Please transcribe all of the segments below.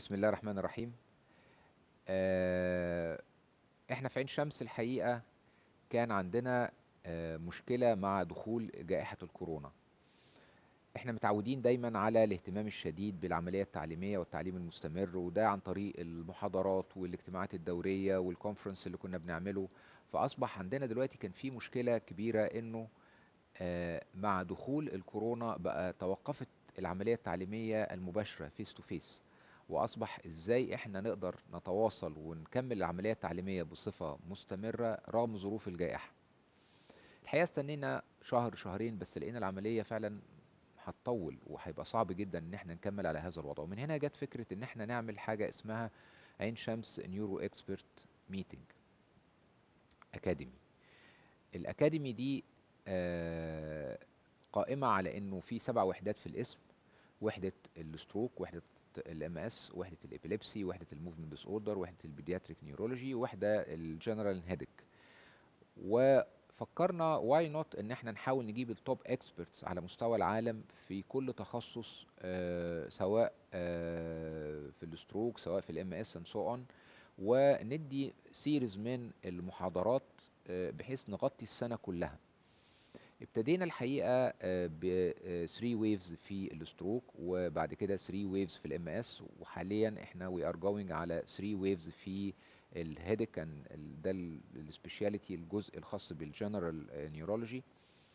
بسم الله الرحمن الرحيم آه، احنا في عين شمس الحقيقة كان عندنا آه، مشكلة مع دخول جائحة الكورونا احنا متعودين دايما على الاهتمام الشديد بالعملية التعليمية والتعليم المستمر وده عن طريق المحاضرات والاجتماعات الدورية والكونفرنس اللي كنا بنعمله فأصبح عندنا دلوقتي كان في مشكلة كبيرة انه آه، مع دخول الكورونا بقى توقفت العملية التعليمية المباشرة فيس تو فيس وأصبح إزاي إحنا نقدر نتواصل ونكمل العملية التعليمية بصفة مستمرة رغم ظروف الجائحة الحقيقة استنينا شهر شهرين بس لقينا العملية فعلا هتطول وهيبقى صعب جدا ان احنا نكمل على هذا الوضع ومن هنا جت فكرة ان احنا نعمل حاجة اسمها عين شمس نيورو اكسبرت ميتنج اكاديمي الاكاديمي دي آه، قائمة على انه في سبع وحدات في الاسم وحدة الستروك وحدة الام اس وحدة الابيليبسي وحدة الموفمنت ديس اوردر وحدة البيدياتريك نيورولوجي وحدة الجنرال هيدك وفكرنا واي نوت ان احنا نحاول نجيب التوب اكسبرتس على مستوى العالم في كل تخصص آه، سواء آه، في الستروك سواء في الام اس اند سو اون وندي سيريز من المحاضرات آه، بحيث نغطي السنة كلها ابتدينا الحقيقه ب 3 ويفز في الستروك وبعد كده 3 ويفز في الام اس وحاليا احنا وي ار جوينج على 3 ويفز في الهيدك كان ده السبيشاليتي الجزء الخاص بالجنرال نيورولوجي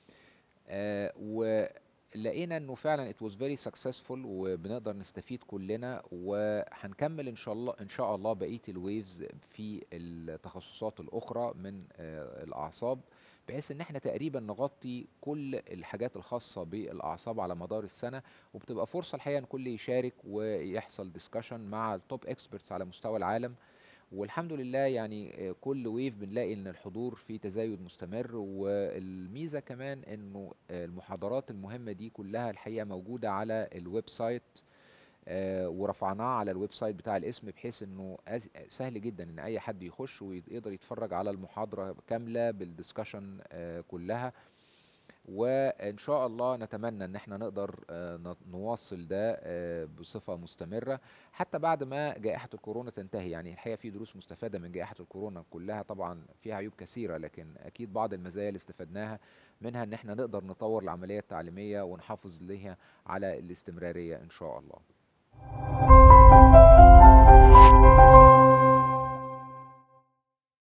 ولقينا انه فعلا ات واز فيري سكسسفول وبنقدر نستفيد كلنا وهنكمل ان شاء الله ان شاء الله بقيه الويفز في التخصصات الاخرى من آه، الاعصاب بحيث ان احنا تقريبا نغطي كل الحاجات الخاصة بالاعصاب على مدار السنة وبتبقى فرصة الحقيقة ان كل يشارك ويحصل ديسكشن مع التوب اكسبرتس على مستوى العالم والحمد لله يعني آه، كل ويف بنلاقي ان الحضور فيه تزايد مستمر والميزة كمان انه آه، المحاضرات المهمة دي كلها الحقيقة موجودة على الويب سايت آه، ورفعناه على الويب سايت بتاع الاسم بحيث انه أز- سهل جدا ان اي حد يخش ويقدر يتفرج على المحاضرة كاملة بالدسكشن آه، كلها وان شاء الله نتمنى ان احنا نقدر آه، ن- نواصل ده آه، بصفة مستمرة حتى بعد ما جائحة الكورونا تنتهي يعني الحقيقة في دروس مستفادة من جائحة الكورونا كلها طبعا فيها عيوب كثيرة لكن اكيد بعض المزايا اللي استفدناها منها ان احنا نقدر نطور العملية التعليمية ونحافظ ليها على الاستمرارية ان شاء الله